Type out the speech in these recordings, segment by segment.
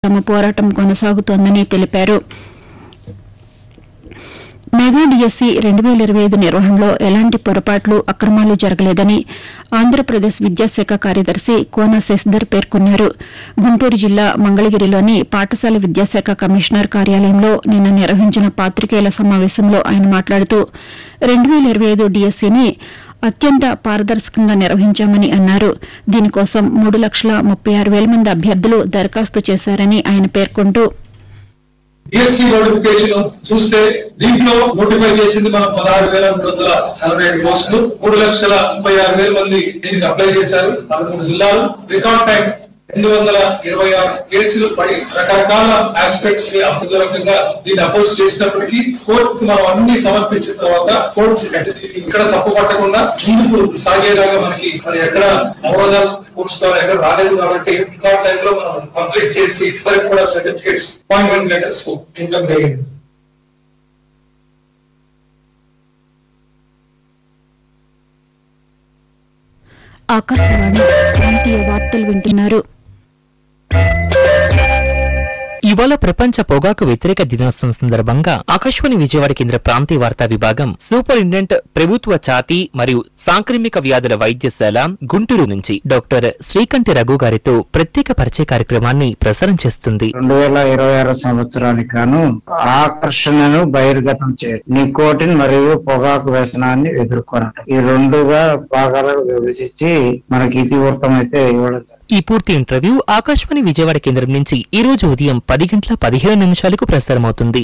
తమ పోరాటం కొనసాగుతోందని తెలిపారు మెగా డిఎస్సి రెండు వేల ఇరవై ఐదు నిర్వహణలో ఎలాంటి పొరపాట్లు అక్రమాలు జరగలేదని ఆంధ్రప్రదేశ్ విద్యాశాఖ కార్యదర్శి కోన శశిధర్ పేర్కొన్నారు గుంటూరు జిల్లా మంగళగిరిలోని పాఠశాల విద్యాశాఖ కమిషనర్ కార్యాలయంలో నిన్న నిర్వహించిన పాతికేయుల సమావేశంలో ఆయన మాట్లాడుతూ రెండు వేల ఇరవై ఐదు డిఎస్సిని అత్యంత పారదర్శకంగా నిర్వహించామని అన్నారు దీనికోసం మూడు లక్షల ముప్పై ఆరు వేల మంది అభ్యర్థులు దరఖాస్తు చేశారని ఆయన పేర్కొంటూ బిఎస్సి నోటిఫికేషన్ చూస్తే దీంట్లో నోటిఫై చేసింది మనం పదహారు వేల మూడు వందల నలభై ఐదు పోస్టులు మూడు లక్షల ముప్పై ఆరు వేల మంది దీనికి అప్లై చేశారు పదకొండు జిల్లాలు రికార్డ్ టైం రెండు వందల ఇరవై ఆరు కేసులు పడి రకరకాల ఆస్పెక్ట్స్ ని అర్థవంతంగా దీన్ని అపోజ్ చేసినప్పటికీ కోర్టుకు మనం అన్ని సమర్పించిన తర్వాత కోర్టు ఇక్కడ తప్పు పట్టకుండా ముందుకు సాగేలాగా మనకి మరి ఎక్కడ అవరోధాలు కూర్చుతారు ఎక్కడ రాలేదు కాబట్టి రికార్డ్ టైం లో మనం కంప్లీట్ చేసి ఇద్దరికి కూడా సర్టిఫికేట్స్ అపాయింట్మెంట్ లెటర్స్ ఇవ్వడం జరిగింది ఆకాశవాణి ప్రాంతీయ వార్తలు వింటున్నారు ఇవాళ ప్రపంచ పొగాకు వ్యతిరేక దినోత్సవం సందర్భంగా ఆకాశవాణి విజయవాడ కేంద్ర ప్రాంతీయ వార్తా విభాగం సూపరింటెండెంట్ ప్రభుత్వ ఛాతీ మరియు సాంక్రమిక వ్యాధుల వైద్యశాల గుంటూరు నుంచి డాక్టర్ శ్రీకంఠి రఘు గారితో ప్రత్యేక పరిచయ కార్యక్రమాన్ని ప్రసారం చేస్తుంది రెండు వేల ఇరవై ఆరు సంవత్సరానికి గాను ఆకర్షణను బహిర్గతం చేయడం నికోటిన్ మరియు పొగాకు వ్యసనాన్ని ఎదుర్కొనడం ఈ రెండుగా భాగాలను విభజించి మనకి ఇతివృత్తం అయితే ఇవ్వడం జరిగింది. ఈ పూర్తి ఇంటర్వ్యూ ఆకాశవాణి విజయవాడ కేంద్రం నుంచి ఈ రోజు ఉదయం పది గంటల పదిహేను నిమిషాలకు ప్రసారమవుతుంది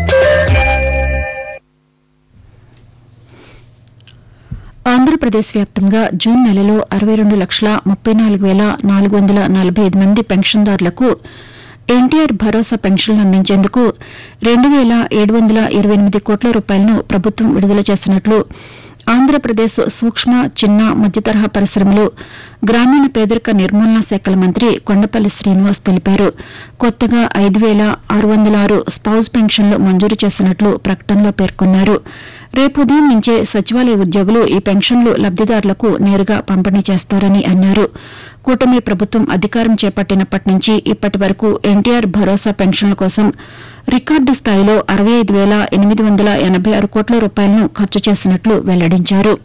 ఆంధ్రప్రదేశ్ వ్యాప్తంగా జూన్ నెలలో అరవై రెండు లక్షల ముప్పై నాలుగు వేల నాలుగు వందల నలభై ఐదు మంది పెన్షన్దారులకు ఎన్టీఆర్ భరోసా పెన్షన్లు అందించేందుకు రెండు వేల ఏడు వందల ఇరవై ఎనిమిది కోట్ల రూపాయలను ప్రభుత్వం విడుదల చేసినట్లు ఆంధ్రప్రదేశ్ సూక్ష్మ చిన్న మధ్యతరహా పరిశ్రమలు గ్రామీణ పేదరిక నిర్మూలన శాఖల మంత్రి కొండపల్లి శ్రీనివాస్ తెలిపారు కొత్తగా ఐదు వేల ఆరు వందల ఆరు స్పౌజ్ పెన్షన్లు మంజూరు చేసినట్లు ప్రకటనలో పేర్కొన్నారు రేపు ఉదయం నుంచే సచివాలయ ఉద్యోగులు ఈ పెన్షన్లు లబ్దిదారులకు నేరుగా పంపిణీ చేస్తారని అన్నారు కూటమి ప్రభుత్వం అధికారం చేపట్టినప్పటి నుంచి ఇప్పటి వరకు ఎన్టీఆర్ భరోసా పెన్షన్ల కోసం రికార్డు స్థాయిలో అరవై ఐదు వేల ఎనిమిది వందల ఎనబై ఆరు కోట్ల రూపాయలను ఖర్చు చేసినట్లు వెల్లడించారు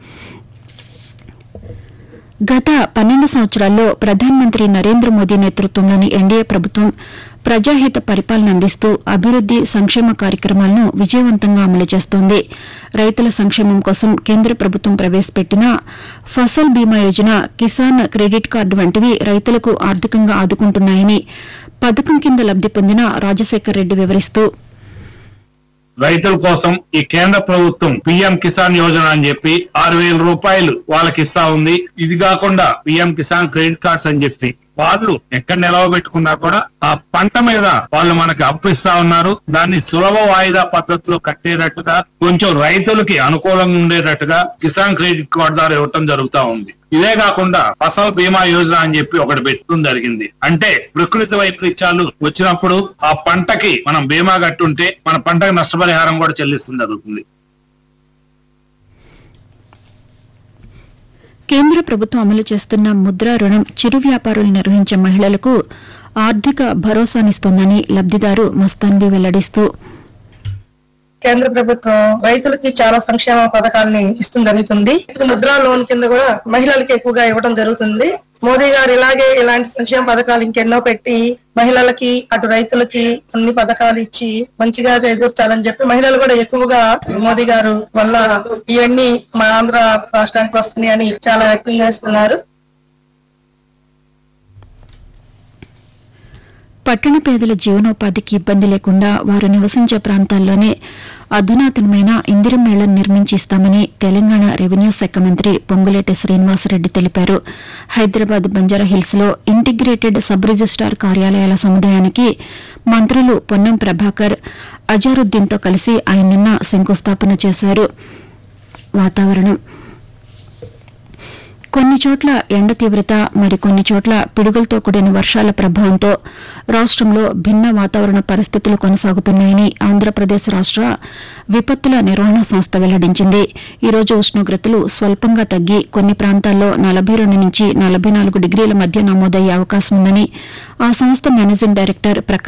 గత పన్నెండు సంవత్సరాల్లో ప్రధానమంత్రి నరేంద్ర మోదీ నేతృత్వంలోని ఎన్డీఏ ప్రభుత్వం ప్రజాహిత పరిపాలన అందిస్తూ అభివృద్ది సంక్షేమ కార్యక్రమాలను విజయవంతంగా అమలు చేస్తోంది రైతుల సంక్షేమం కోసం కేంద్ర ప్రభుత్వం ప్రవేశపెట్టిన ఫసల్ బీమా యోజన కిసాన్ క్రెడిట్ కార్డు వంటివి రైతులకు ఆర్థికంగా ఆదుకుంటున్నాయని పథకం కింద లబ్ది పొందిన రాజశేఖర్ రెడ్డి వివరిస్తూ రైతుల కోసం ఈ కేంద్ర ప్రభుత్వం పిఎం కిసాన్ యోజన అని చెప్పి ఆరు వేల రూపాయలు వాళ్ళకి ఇస్తా ఉంది ఇది కాకుండా పిఎం కిసాన్ క్రెడిట్ కార్డ్స్ అని చెప్పి వాళ్ళు ఎక్కడ నిలవ పెట్టుకున్నా కూడా ఆ పంట మీద వాళ్ళు మనకి అప్పు ఇస్తా ఉన్నారు దాన్ని సులభ వాయిదా పద్ధతిలో కట్టేటట్టుగా కొంచెం రైతులకి అనుకూలంగా ఉండేటట్టుగా కిసాన్ క్రెడిట్ కార్డు ద్వారా ఇవ్వటం జరుగుతా ఉంది ఇదే కాకుండా ఫసల్ బీమా యోజన అని చెప్పి ఒకటి పెట్టడం జరిగింది అంటే ప్రకృతి వైపరీత్యాలు వచ్చినప్పుడు ఆ పంటకి మనం బీమా కట్టుంటే మన పంటకి నష్టపరిహారం కూడా చెల్లిస్తుంది జరుగుతుంది కేంద్ర ప్రభుత్వం అమలు చేస్తున్న ముద్రా రుణం చిరు వ్యాపారులు నిర్వహించే మహిళలకు ఆర్థిక భరోసానిస్తోందని లబ్దిదారు మస్తాన్వి వెల్లడిస్తూ కేంద్ర ప్రభుత్వం రైతులకి చాలా సంక్షేమ పథకాలని ఇస్తుంది జరుగుతుంది ఇప్పుడు ముద్రా లోన్ కింద కూడా మహిళలకి ఎక్కువగా ఇవ్వడం జరుగుతుంది మోదీ గారు ఇలాగే ఇలాంటి సంక్షేమ పథకాలు ఇంకెన్నో పెట్టి మహిళలకి అటు రైతులకి అన్ని పథకాలు ఇచ్చి మంచిగా చేకూర్చాలని చెప్పి మహిళలు కూడా ఎక్కువగా మోదీ గారు వల్ల ఇవన్నీ మా ఆంధ్ర రాష్ట్రానికి వస్తున్నాయి అని చాలా వ్యక్తం చేస్తున్నారు పట్టణ పేదల జీవనోపాధికి ఇబ్బంది లేకుండా వారు నివసించే ప్రాంతాల్లోనే అధునాతనమైన ఇందిరమేళ్లను నిర్మించి ఇస్తామని తెలంగాణ రెవెన్యూ శాఖ మంత్రి పొంగులేటి శ్రీనివాసరెడ్డి తెలిపారు హైదరాబాద్ బంజారాహిల్స్ లో ఇంటిగ్రేటెడ్ సబ్ రిజిస్టార్ కార్యాలయాల సముదాయానికి మంత్రులు పొన్నం ప్రభాకర్ అజారుద్దీన్తో కలిసి ఆయన నిన్న శంకుస్థాపన చేశారు వాతావరణం కొన్ని చోట్ల ఎండ తీవ్రత మరికొన్ని చోట్ల పిడుగులతో కూడిన వర్షాల ప్రభావంతో రాష్టంలో భిన్న వాతావరణ పరిస్థితులు కొనసాగుతున్నాయని ఆంధ్రప్రదేశ్ రాష్ట విపత్తుల నిర్వహణ సంస్థ వెల్లడించింది ఈ రోజు ఉష్ణోగ్రతలు స్వల్పంగా తగ్గి కొన్ని ప్రాంతాల్లో నలభై రెండు నుంచి నలభై నాలుగు డిగ్రీల మధ్య నమోదయ్యే అవకాశం ఉందని ఆ సంస్థ మేనేజింగ్ డైరెక్టర్ ప్రకాష్